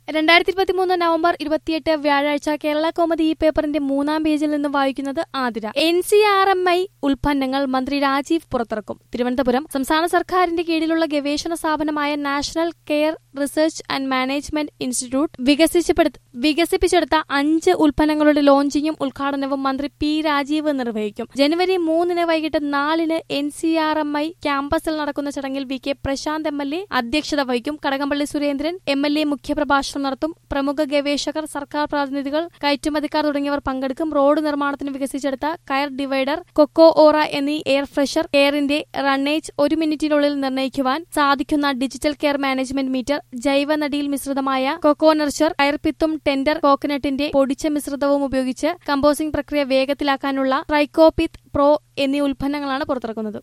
രണ്ടായിരത്തി ഇരുപത്തി മൂന്ന് നവംബർ ഇരുപത്തിയെട്ട് വ്യാഴാഴ്ച കേരള കോമഡി ഈ പേപ്പറിന്റെ മൂന്നാം പേജിൽ നിന്ന് വായിക്കുന്നത് Athira N C R M I ഉൽപ്പന്നങ്ങൾ മന്ത്രി രാജീവ് പുറത്തിറക്കും തിരുവനന്തപുരം സംസ്ഥാന സർക്കാരിന്റെ കീഴിലുള്ള ഗവേഷണ സ്ഥാപനമായ national coir research and management institute വികസിച്ചപ്പെടുത്ത വികസിപ്പിച്ചെടുത്ത അഞ്ച് ഉൽപ്പന്നങ്ങളുടെ ലോഞ്ചിങ്ങും ഉദ്ഘാടനവും മന്ത്രി പി രാജീവ് നിർവഹിക്കും ജനുവരി മൂന്നിന് വൈകിട്ട് നാലിന് N C R M I ക്യാമ്പസിൽ നടക്കുന്ന ചടങ്ങിൽ V K Prashanth M L A അധ്യക്ഷത വഹിക്കും Kadakampally Surendran M L A മുഖ്യപ്രഭാഷണം നടത്തും പ്രമുഖ ഗവേഷകർ സർക്കാർ പ്രതിനിധികൾ കയറ്റുമതിക്കാർ തുടങ്ങിയവർ പങ്കെടുക്കും റോഡ് നിർമ്മാണത്തിന് വികസിച്ചെടുത്ത കയർ ഡിവൈഡർ കൊക്കോ ഓറ എന്നീ എയർ ഫ്രഷർ കെയറിന്റെ റണ്ണേജ് ഒരു മിനിറ്റിനുള്ളിൽ നിർണ്ണയിക്കുവാൻ സാധിക്കുന്ന ഡിജിറ്റൽ കെയർ മാനേജ്മെന്റ് മീറ്റർ ജൈവ നടിയിൽ മിശ്രിതമായ കൊക്കോ നർച്ചർ കയർപ്പിത്തും ടെൻഡർ കോക്കനട്ടിന്റെ പൊടിച്ച മിശ്രിതവും ഉപയോഗിച്ച് കമ്പോസിംഗ് പ്രക്രിയ വേഗത്തിലാക്കാനുള്ള ട്രൈക്കോപിത്ത് പ്രോ എന്നീ ഉൽപ്പന്നങ്ങളാണ് പുറത്തിറക്കുന്നത്